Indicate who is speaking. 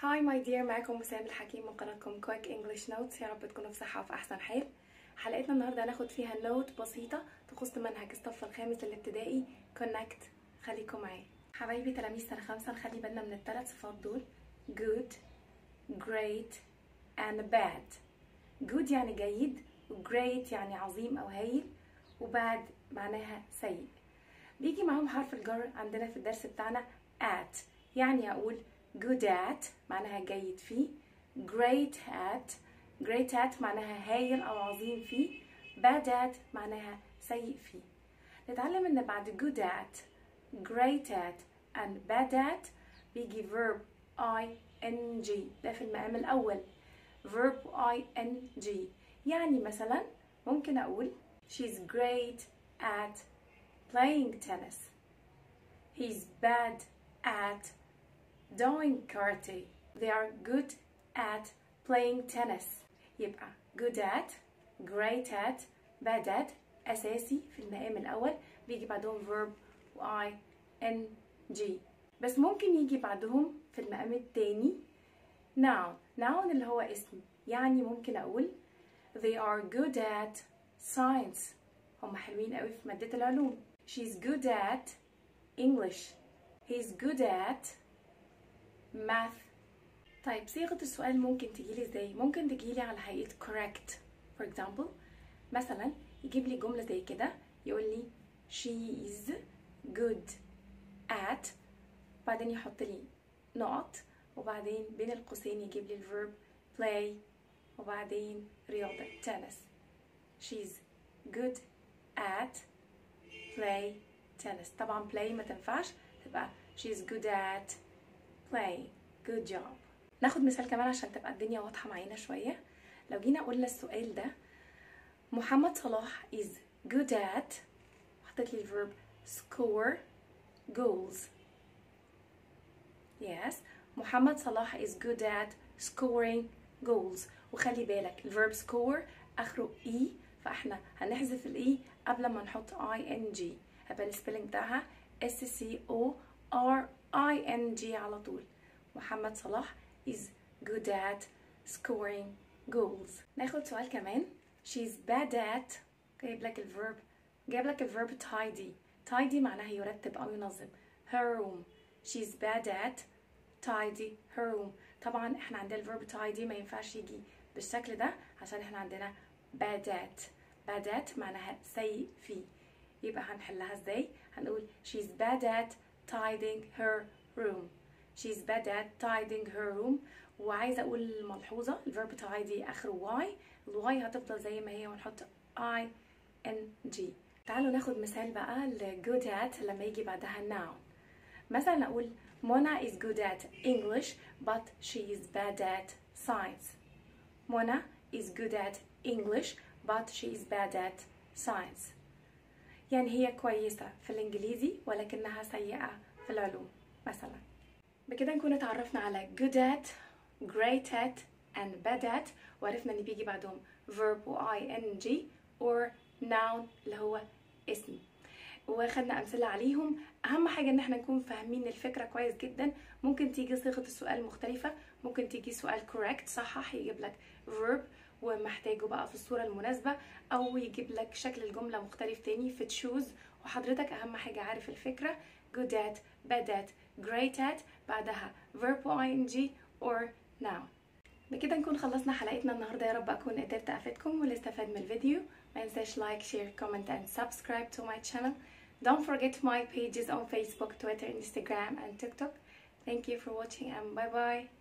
Speaker 1: هاي ماي دير معاكم وسام الحكيم من قناتكم كويك انجلش نوتس يا رب تكونوا في صحه وفي احسن حال حلقتنا النهارده هناخد فيها نوت بسيطه تخص منهج الصف الخامس الابتدائي كونكت خليكم معايا حبايبي تلاميذ سنه خمسه نخلي بالنا من الثلاث صفات دول good great and bad good يعني جيد great يعني عظيم او هايل وباد معناها سيء بيجي معاهم حرف الجر عندنا في الدرس بتاعنا at يعني اقول good at معناها جيد فيه great at great at معناها هايل او عظيم فيه bad at معناها سيء فيه نتعلم ان بعد good at great at and bad at بيجي verb ing ده في المقام الاول verb ing يعني مثلا ممكن اقول she's great at playing tennis he's bad at doing karate. They are good at playing tennis. يبقى good at, great at, bad at أساسي في المقام الأول بيجي بعدهم verb و I N G بس ممكن يجي بعدهم في المقام التاني noun noun اللي هو اسم يعني ممكن أقول they are good at science هم حلوين قوي في مادة العلوم she's good at English he's good at math طيب صيغة السؤال ممكن تجيلي ازاي؟ ممكن تجيلي على هيئة correct for example مثلا يجيب لي جملة زي كده يقول لي she is good at بعدين يحط لي نقط وبعدين بين القوسين يجيب لي الفيرب play وبعدين رياضة tennis she's good at play tennis طبعا play ما تنفعش تبقى she's good at play good job ناخد مثال كمان عشان تبقى الدنيا واضحة معانا شوية لو جينا قلنا السؤال ده محمد صلاح is good at حطيت لي الفيرب score goals yes محمد صلاح is good at scoring goals وخلي بالك الفيرب score اخره e فاحنا هنحذف الاي قبل ما نحط ing هيبقى السبيلنج بتاعها s c o r I N G على طول محمد صلاح is good at scoring goals ناخد سؤال كمان she's bad at جايب لك الفيرب جايب لك الفيرب tidy tidy معناها يرتب أو ينظم her room she's bad at tidy her room طبعا احنا عندنا الفيرب tidy ما ينفعش يجي بالشكل ده عشان احنا عندنا bad at bad at معناها سيء فيه يبقى هنحلها ازاي هنقول she's bad at tidying her room she's bad at tidying her room وعايزه اقول الملحوظه الفيرب tidy اخره y الواي هتفضل زي ما هي ونحط i n g تعالوا ناخد مثال بقى ل good at لما يجي بعدها noun مثلا اقول Mona is good at English but she is bad at science Mona is good at English but she is bad at science يعني هي كويسة في الإنجليزي ولكنها سيئة في العلوم مثلا بكده نكون اتعرفنا على good at great at and bad at وعرفنا ان بيجي بعدهم verb و ing or noun اللي هو اسم واخدنا امثله عليهم اهم حاجه ان احنا نكون فاهمين الفكره كويس جدا ممكن تيجي صيغه السؤال مختلفه ممكن تيجي سؤال correct صحح يجيب لك verb ومحتاجه بقى في الصورة المناسبة أو يجيب لك شكل الجملة مختلف تاني في تشوز وحضرتك أهم حاجة عارف الفكرة good at, bad at, great at بعدها verb ing or noun بكده نكون خلصنا حلقتنا النهاردة يا رب أكون قدرت أفيدكم واللي استفاد من الفيديو ما ينساش لايك شير كومنت and subscribe to my channel don't forget my pages on Facebook Twitter Instagram and TikTok thank you for watching and bye bye